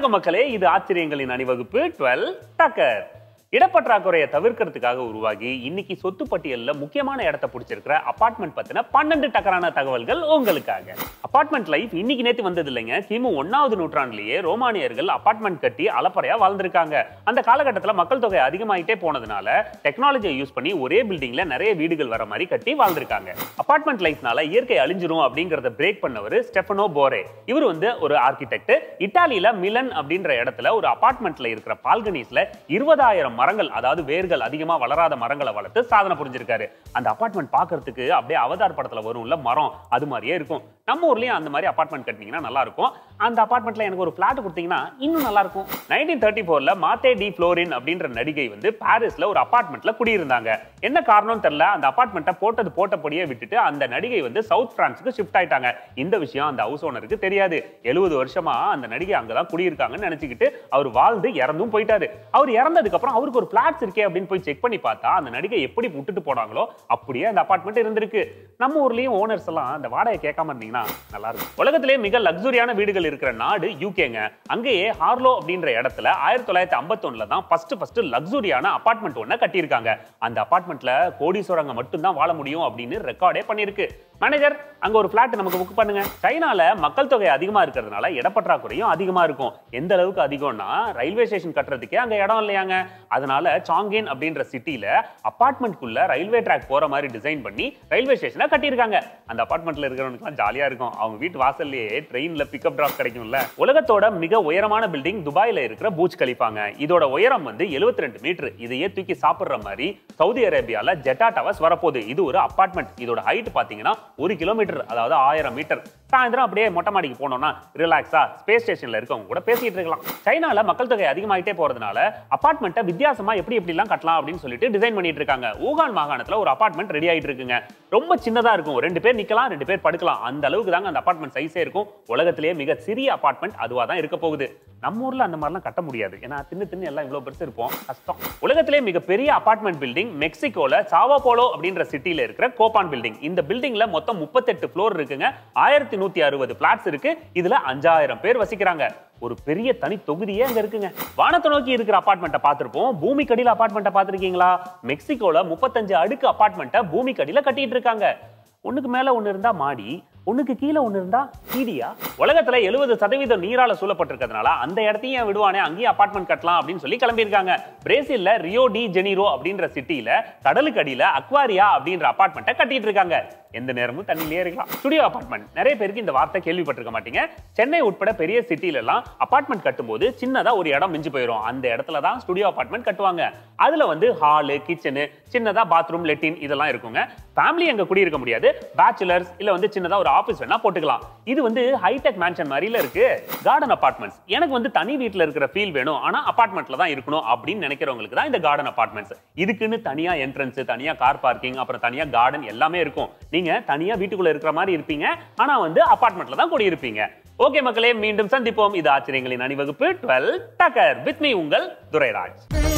வணக்கம் மக்களே இது ஆச்சரியங்களின் அணிவகுப்பு டுவெல் டக்கர் இடப்பற்றாக்குறையை தவிர்க்கிறதுக்காக உருவாகி இன்னைக்கு சொத்து பட்டியல்ல முக்கியமான இடத்தை பிடிச்சிருக்கிற அபார்ட்மெண்ட் பத்தின பன்னெண்டு டக்கரான தகவல்கள் உங்களுக்காக அபார்ட்மெண்ட் லைஃப் இன்னைக்கு நேத்து வந்தது இல்லைங்க கிமு ஒன்னாவது நூற்றாண்டுலயே ரோமானியர்கள் அபார்ட்மெண்ட் கட்டி அலப்பறையா வாழ்ந்திருக்காங்க அந்த காலகட்டத்துல மக்கள் தொகை அதிகமாயிட்டே போனதுனால டெக்னாலஜியை யூஸ் பண்ணி ஒரே பில்டிங்ல நிறைய வீடுகள் வர மாதிரி கட்டி வாழ்ந்திருக்காங்க அபார்ட்மெண்ட் லைஃப்னால இயற்கை அழிஞ்சிரும் அப்படிங்கறத பிரேக் பண்ணவர் ஸ்டெஃபனோ போரே இவர் வந்து ஒரு ஆர்கிடெக்ட் இத்தாலியில மிலன் அப்படின்ற இடத்துல ஒரு அபார்ட்மெண்ட்ல இருக்கிற பால்கனிஸ்ல இருபதாயிரம் மரங்கள் அதாவது வேர்கள் அதிகமா வளராத மரங்களை வளர்த்து சாதனை புரிஞ்சிருக்காரு அந்த அபார்ட்மெண்ட் பார்க்கிறதுக்கு அப்படியே அவதார் படத்துல வரும்ல மரம் அது மாதிரியே இருக்கும் நம்ம ஊர்லயும் அந்த மாதிரி அபார்ட்மெண்ட் கட்டினீங்கன்னா நல்லா இருக்கும் அந்த அபார்ட்மெண்ட்ல எனக்கு ஒரு பிளாட் கொடுத்தீங்கன்னா இன்னும் நல்லா இருக்கும் நைன்டீன் தேர்ட்டி ஃபோர்ல மாத்தே டி ஃப்ளோரின் அப்படின்ற நடிகை வந்து பாரிஸ்ல ஒரு அபார்ட்மெண்ட்ல குடியிருந்தாங்க என்ன காரணம் தெரியல அந்த அபார்ட்மெண்ட்டை போட்டது போட்டபடியே விட்டுட்டு அந்த நடிகை வந்து சவுத் பிரான்ஸுக்கு ஷிஃப்ட் ஆயிட்டாங்க இந்த விஷயம் அந்த ஹவுஸ் ஓனருக்கு தெரியாது எழுபது வருஷமா அந்த நடிகை அங்கதான் குடியிருக்காங்கன்னு நினைச்சுக்கிட்டு அவர் வாழ்ந்து இறந்தும் போயிட்டாரு அவர் இறந்ததுக்கு அப்புறம் அவருக்கு ஒரு பிளாட்ஸ் இருக்கே அப்படின்னு போய் செக் பண்ணி பார்த்தா அந்த நடிகை எப்படி விட்டுட்டு போனாங்களோ அப்படியே அந்த அபார்ட்மெண்ட் இருந்திருக்கு நம்ம ஊர்லயும் ஓனர்ஸ் எல்லாம் அந்த வாடகை கேட்காம இருந்தீங்கன்னா நல்லா இருக்கும் உலகத்திலே மிக லக்ஸுரியான வீடுகள் இருக்கிற நாடு யூகேங்க அங்கேயே ஹார்லோ அப்படின்ற இடத்துல ஆயிரத்தி தொள்ளாயிரத்தி ஐம்பத்தொன்னுல தான் ஃபர்ஸ்ட் ஃபர்ஸ்ட் லக்ஸுரியான அபார்ட்மெண்ட் ஒண்ணு கட்டியிருக்காங்க அந்த அபார்ட்மெண்ட்ல கோடீஸ்வரங்க மட்டும்தான் வாழ முடியும் அப்படின்னு ரெக்கார்டே பண்ணியிருக்கு மேனேஜர் அங்க ஒரு பிளாட் நமக்கு புக் பண்ணுங்க சைனால மக்கள் தொகை அதிகமா இருக்கிறதுனால இடப்பற்றாக்குறையும் அதிகமா இருக்கும் எந்த அளவுக்கு அதிகம்னா ரயில்வே ஸ்டேஷன் கட்டுறதுக்கே அங்க இடம் இல்லையாங்க அதனால சாங்கின் அப்படின்ற சிட்டில அபார்ட்மெண்ட்குள்ள ரயில்வே ட்ராக் போற மாதிரி டிசைன் பண்ணி ரயில்வே ஸ்டேஷனை கட்டியிருக்காங்க அந்த அபார்ட்மெண்ட்ல இருக்கிறவனுக்குலாம் ஜாலியா இருக்கும் அவங்க வீட்டு வாசல்லையே ட்ரெயின்ல பிக்கப் டிராப் கிடைக்கும்ல உலகத்தோட மிக உயரமான பில்டிங் துபாயில இருக்கிற பூஜ் கலிப்பாங்க இதோட உயரம் வந்து 72 ரெண்டு மீட்டர் இதையே தூக்கி சாப்பிடுற மாதிரி சவுதி அரேபியால ஜெட்டா டவர்ஸ் வரப்போகுது இது ஒரு அபார்ட்மெண்ட் இதோட ஹைட் பாத்தீங்கன்னா ஒரு கிலோமீட்டர் அதாவது ஆயிரம் மீட்டர் சாயந்தரம் அப்படியே மொட்டை மாடிக்கு போனோம்னா ரிலாக்ஸா ஸ்பேஸ் ஸ்டேஷன்ல இருக்கவங்க கூட பேசிட்டு இருக்கலாம் சைனால மக்கள் தொகை அதிகமாயிட்டே போறதுனால அபார்ட்மெண்ட்டை வித்தியாசமா எப்படி எப்படிலாம் கட்டலாம் அப்படின்னு சொல்லிட்டு டிசைன் பண்ணிட்டு இருக்காங்க ஊகான் மாகாணத்துல ஒரு அபார்ட்மெண்ட் ரெடி ஆயிட்டு இருக்குங்க ரொம்ப சின்னதா இருக்கும் ரெண்டு பேர் நிக்கலாம் ரெண்டு பேர் படுக்கலாம் அந்த அளவுக்கு தாங்க அந்த அபார்ட்மெண்ட் சைஸே இருக்கும் உலகத்திலேயே மிக சிறிய அபார்ட்மெண்ட் அதுவா தான் இருக்க போகுது நம்ம ஊர்ல அந்த மாதிரிலாம் கட்ட முடியாது ஏன்னா தின்னு தின்னு எல்லாம் இவ்வளவு பெருசு இருப்போம் கஷ்டம் உலகத்திலே மிகப்பெரிய அபார்ட்மெண்ட் பில்டிங் மெக்சிகோல சாவோ போலோ அப்படின்ற சிட்டில இருக்கிற கோபான் பில்டிங் இந்த பில்டிங்ல மொத்தம் முப்பத்தெட்டு ஃப்ளோர் இருக்குங்க ஆயிரத்தி நூத்தி அறுபது பிளாட்ஸ் இருக்கு இதுல அஞ்சாயிரம் பேர் வசிக்கிறாங்க ஒரு பெரிய தனி தொகுதியே அங்க இருக்குங்க வானத்தை நோக்கி இருக்கிற அபார்ட்மெண்ட்டை பார்த்திருப்போம் பூமி கடியில அபார்ட்மெண்ட்டை பார்த்திருக்கீங்களா மெக்சிகோல முப்பத்தஞ்சு அடுக்கு அபார்ட்மெண்ட்டை பூமி கடியில கட்டிட்டு இருக்காங்க ஒண்ணுக்கு மேல ஒண்ணு இருந்தா மாடி ஒண்ணுக்கு கீழே ஒண்ணு இருந்தா கீடியா உலகத்துல எழுபது சதவீதம் நீரால சூழப்பட்டிருக்கிறதுனால அந்த இடத்தையும் ஏன் விடுவானே அங்கேயும் அபார்ட்மெண்ட் கட்டலாம் அப்படின்னு சொல்லி கிளம்பியிருக்காங்க பிரேசில்ல ரியோ டி ஜெனீரோ அப்படின்ற சிட்டில கடலுக்கு அடியில அக்வாரியா அப்படின்ற அபார்ட்மெண்ட்டை கட்டிட்டு இருக்காங்க எந்த நேரமும் தண்ணியிலே இருக்கலாம் ஸ்டுடியோ அபார்ட்மெண்ட் நிறைய பேருக்கு இந்த வார்த்தை கேள்விப்பட்டிருக்க மாட்டீங்க சென்னை உட்பட பெரிய சிட்டில எல்லாம் அபார்ட்மெண்ட் கட்டும்போது சின்னதா ஒரு இடம் மிஞ்சு போயிடும் அந்த இடத்துல தான் ஸ்டுடியோ அபார்ட்மெண்ட் கட்டுவாங்க அதுல வந்து ஹாலு கிச்சனு சின்னதா பாத்ரூம் லெட்டின் இதெல்லாம் இருக்குங்க ஃபேமிலி அங்க குடியிருக்க முடியாது பேச்சுலர்ஸ் இல்ல வந்து சின்னதா ஒரு ஆபீஸ் வேணா போட்டுக்கலாம் இது வந்து ஹைடெக் மேன்ஷன் மாதிரில இருக்கு கார்டன் அபார்ட்மெண்ட்ஸ் எனக்கு வந்து தனி வீட்ல இருக்கிற ஃபீல் வேணும் ஆனா அபார்ட்மெண்ட்ல தான் இருக்கணும் அப்படின்னு நினைக்கிறவங்களுக்கு தான் இந்த கார்டன் அபார்ட்மெண்ட்ஸ் இதுக்குன்னு தனியா என்ட்ரன்ஸ் தனியா கார் பார்க்கிங் அப்புறம் தனியா கார்டன் எல்லாமே இருக்கும் நீங்க தனியா வீட்டுக்குள்ள இருக்கிற மாதிரி இருப்பீங்க ஆனா வந்து அபார்ட்மெண்ட்ல தான் குடியிருப்பீங்க ஓகே மக்களே மீண்டும் சந்திப்போம் இது ஆச்சரியங்களின் அணிவகுப்பு டுவெல் டக்கர் வித் மீ உங்கள் துரைராஜ்